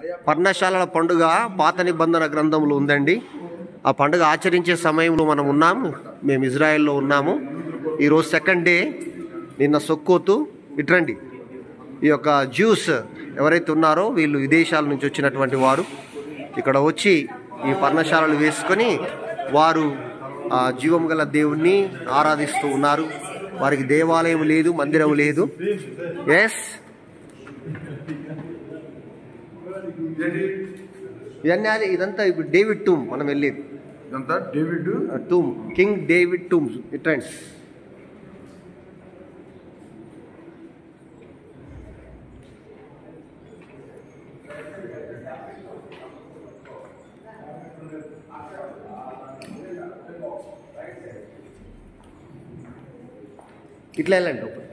పర్ణశాలల పండుగ పాత నిబంధన గ్రంథంలో ఉందండి ఆ పండుగ ఆచరించే సమయంలో మనం ఉన్నాము మేము ఇజ్రాయెల్లో ఉన్నాము ఈరోజు సెకండ్ డే నిన్న సొక్కోతు ఇట్రండి ఈ యొక్క జ్యూస్ ఎవరైతే ఉన్నారో వీళ్ళు విదేశాల నుంచి వచ్చినటువంటి వారు ఇక్కడ వచ్చి ఈ పర్ణశాలలు వేసుకొని వారు ఆ జీవం గల దేవుణ్ణి ఆరాధిస్తూ ఉన్నారు వారికి దేవాలయం లేదు మందిరం లేదు ఎస్ ఇవన్నీ అది- ఇదంతా ఇప్పుడు డేవిడ్ టూమ్ మనం వెళ్ళేది ఇదంతా David tomb King David tombs ఇట్రండి ఇట్లా వెళ్ళండి ఒకటి.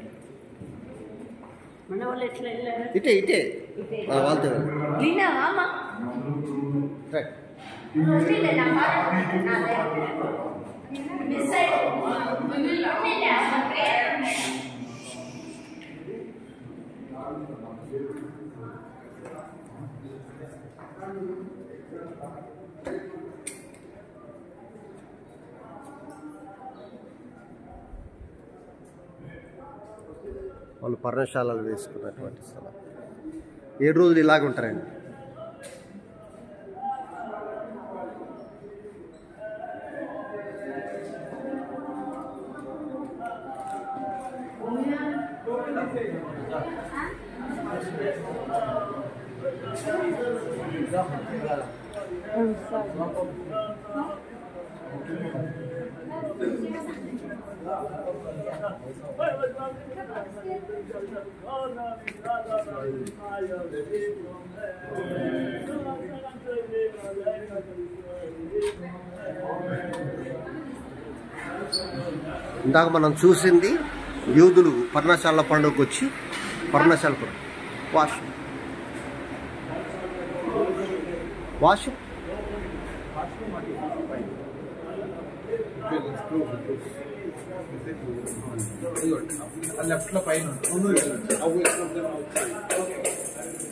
మన వాళ్ళు ఎట్లా వెళ్ళారు ఇటే ఇటే ఆ, వాళ్ళతో వెళ్ళండి. లీనా అమ్మ రైట్. వదిలే నా మాట నా మిస్ వాళ్ళు పర్ణశాలలు వేసుకున్నటువంటి స్థలం ఏడు రోజులు ఇలాగ ఉంటారండి ఇందాక మనం చూసింది యూదులు పర్ణశాల పండుగకు వచ్చి పర్ణశాల పండుగ వాష్ వాష్ లెఫ్ట్ లో పైన ఉంటుంది. అవి ఎక్కడ ఉంటాయి?